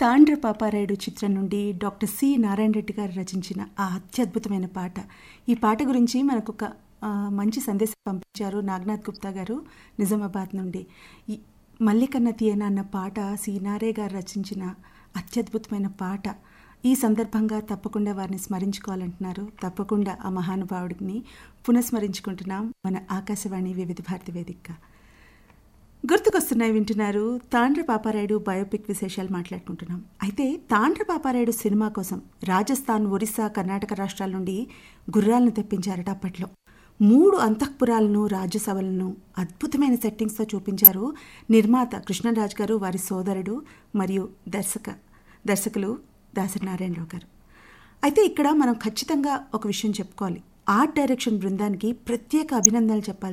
తాండ్ర పాపారాయుడు చిత్రం నుండి doctor C Narayana Reddy గారు రచించిన ఆ అత్యద్భుతమైన పాట ఈ పాట గురించి మనకు ఒక ఆ, మంచి సందేశం పంపించారు నాగనాథ్ గుప్తా గారు నిజామాబాద్ నుండి ఈ మల్లికన్న తీయన అన్న పాట సి నారే గారు రచించిన అత్యద్భుతమైన పాట ఈ సందర్భంగా తప్పకుండా వారిని స్మరించుకోవాలంటున్నారు తప్పకుండా ఆ మహానుభావుడిని పునఃస్మరించుకుంటున్నాం మన ఆకాశవాణి వివిధ భారతి వేదికగా గుర్తుకొస్తున్నాయి వింటున్నారు తాండ్ర పాపారాయుడు బయోపిక్ విశేషాలు మాట్లాడుకుంటున్నాం అయితే తాండ్ర పాపారాయుడు సినిమా కోసం రాజస్థాన్ ఒరిస్సా కర్ణాటక రాష్ట్రాల నుండి గుర్రాలను తెప్పించారట అప్పట్లో మూడు అంతఃపురాలను రాజ్యసభలను అద్భుతమైన సెట్టింగ్స్తో చూపించారు నిర్మాత కృష్ణరాజ్ గారు వారి సోదరుడు మరియు దర్శక దర్శకులు దాసరి నారాయణరావు గారు అయితే ఇక్కడ మనం ఖచ్చితంగా ఒక విషయం చెప్పుకోవాలి ఆర్ట్ డైరెక్షన్ బృందానికి ప్రత్యేక అభినందనలు చెప్పాలి